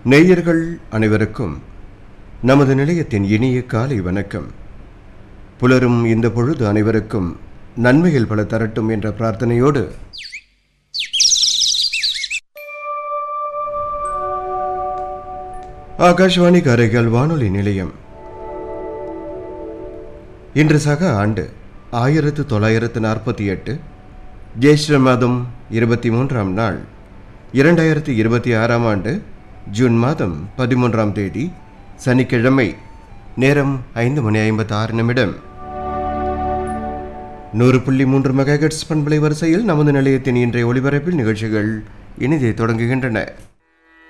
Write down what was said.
நேயர்கள் அனைவருக்கும் நமது நிலையத்தின் இனிய காலை வணக்கம் புலரும் இந்த பொழுது அனைவருக்கும் நன்மைகள் பல தரட்டும் என்ற பிரார்த்தனையோடு ஆகாஷ்வாணி காரைக்கால் வானொலி நிலையம் இன்று சக ஆண்டு ஆயிரத்து தொள்ளாயிரத்து நாற்பத்தி எட்டு ஜேஷ்ட மாதம் இருபத்தி மூன்றாம் நாள் இரண்டாயிரத்து இருபத்தி ஆறாம் ஆண்டு ஜூன் மாதம் பதிமூன்றாம் தேதி சனிக்கிழமை நேரம் ஐந்து மணி ஐம்பத்தி ஆறு நிமிடம் நூறு புள்ளி மூன்று மெகாஹெட்ஸ் பண்பலை வரிசையில் நமது நிலையத்தின் இன்றைய ஒளிபரப்பில் நிகழ்ச்சிகள் இனிதே தொடங்குகின்றன